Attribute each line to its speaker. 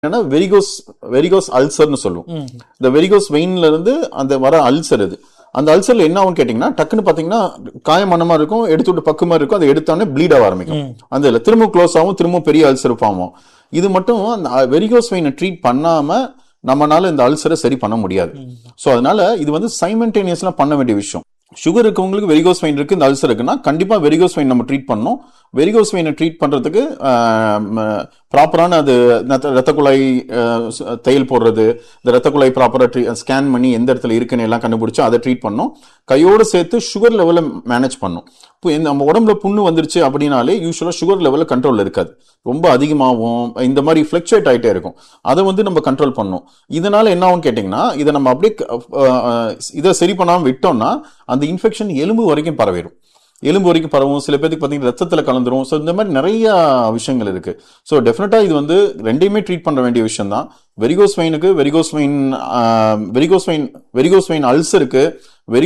Speaker 1: என்னன்னா varicose varicose அல்சர்னு சொல்லுவோம் இந்த வெரிகோஸ் வெயின்ல இருந்து அந்த வர அல்சர் இது அந்த அல்சர்ல என்ன ஆகும் கேட்டீங்கன்னா டக்குன்னு பாத்தீங்கன்னா காயமனமா இருக்கும் எடுத்து விட்டு பக்கமா இருக்கும் அதை எடுத்தோடனே ப்ளீட் ஆக ஆரம்பிக்கும் அந்த இதுல திரும்ப க்ளோஸ் ஆகும் திரும்ப பெரிய அல்சர் ஃபார்ம் ஆகும் இது மட்டும் அந்த வெரிகோஸ் வெயினை ட்ரீட் பண்ணாம நம்மனால இந்த அல்சரை சரி பண்ண முடியாது சோ அதனால இது வந்து சைமல்டேனியஸ்லாம் பண்ண வேண்டிய விஷயம் சுகர் இருக்கவங்களுக்கு வெரிகோஸ் வெயின் இருக்கு இந்த அல்சர் இருக்குன்னா கண்டிப்பா வெரிகோஸ் வெயின் நம்ம ட்ரீட் பண்ணணும் வெரிகோஸ் வெயினை ட்ரீட் பண்றதுக்கு ப்ராப்பரான அது ரத்த- ரத்த குழாய் அஹ், ச- தையல் போடுறது இந்த ரத்த குழாய் ப்ராப்பரா ஸ்கேன் பண்ணி எந்த இடத்துல இருக்குன்னு எல்லாம் கண்டுபிடிச்சு அதை ட்ரீட் பண்ணணும் கையோட சேர்த்து சுகர் லெவலை மேனேஜ் பண்ணணும் இப்போ இந்த நம்ம உடம்புல புண்ணு வந்துருச்சு அப்படின்னாலே யூஸ்வலா சுகர் லெவலில் கண்ட்ரோல் இருக்காது ரொம்ப அதிகமாகும் இந்த மாதிரி ஃபிளக்சுவேட் ஆயிட்டே இருக்கும் அதை வந்து நம்ம கண்ட்ரோல் பண்ணணும் இதனால என்ன ஆகும் கேட்டிங்கன்னா இதை நம்ம அப்படியே க- அஹ், அஹ், இதை சரி பண்ணாம விட்டோம்னா அந்த இன்ஃபெக்ஷன் எலும்பு வரைக்கும் பரவிடும் எலும்பு வரைக்கும் பரவும் சில பேருக்கு பார்த்தீங்கன்னா ரத்தத்தில் கலந்துரும் ஸோ இந்த மாதிரி நிறைய விஷயங்கள் இருக்கு ஸோ டெஃபினட்டாக இது வந்து ரெண்டையுமே ட்ரீட் பண்ண வேண்டிய விஷயம் தான் வெரிகோஸ் வெயினுக்கு varicose vein varicose vein varicose vein அல்சருக்கு